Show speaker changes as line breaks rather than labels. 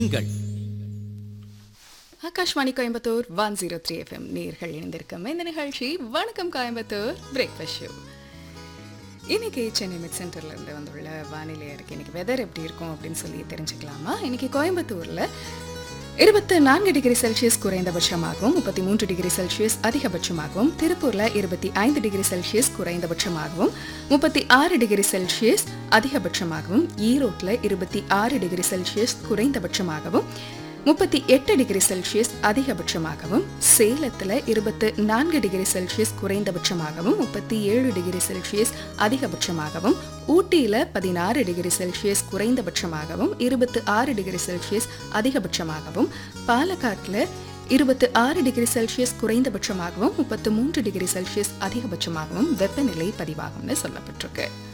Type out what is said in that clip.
நீங்கள்
Akashvani Coimbatore one zero three FM நேர்கள் இணைந்திருக்கும் இந்த நிகழ்ச்சி வணக்கம் கோயம்புத்தூர் பிரேக்ஃபாஸ்ட் ஷோ இன்னைக்கு சென்னை மிட் சென்டர்ல இருந்து வந்துள்ள வானிலை இருக்கு இன்னைக்கு வெதர் எப்படி இருக்கும் அப்படின்னு சொல்லி தெரிஞ்சுக்கலாமா இன்னைக்கு கோயம்புத்தூர்ல இருபத்து நான்கு டிகிரி செல்சியஸ் குறைந்தபட்சமாகவும் முப்பத்தி மூன்று டிகிரி செல்சியஸ் அதிகபட்சமாகவும் திருப்பூர்ல இருபத்தி ஐந்து டிகிரி செல்சியஸ் குறைந்தபட்சமாகவும் முப்பத்தி ஆறு டிகிரி செல்சியஸ் அதிகபட்சமாகவும் ஈரோட்டில் இருபத்தி ஆறு டிகிரி செல்சியஸ் குறைந்தபட்சமாகவும் முப்பத்தி எட்டு டிகிரி செல்சியஸ் அதிகபட்சமாகவும் சேலத்தில் இருபத்து நான்கு டிகிரி செல்சியஸ் குறைந்தபட்சமாகவும் முப்பத்தி ஏழு டிகிரி செல்சியஸ் அதிகபட்சமாகவும் ஊட்டியில் பதினாறு டிகிரி செல்சியஸ் குறைந்தபட்சமாகவும் இருபத்து ஆறு டிகிரி செல்சியஸ் அதிகபட்சமாகவும் பாலக்காட்டில் இருபத்து ஆறு டிகிரி செல்சியஸ் குறைந்தபட்சமாகவும் முப்பத்து மூன்று டிகிரி செல்சியஸ் அதிகபட்சமாகவும் வெப்பநிலை பதிவாகும்னு சொல்லப்பட்டிருக்கு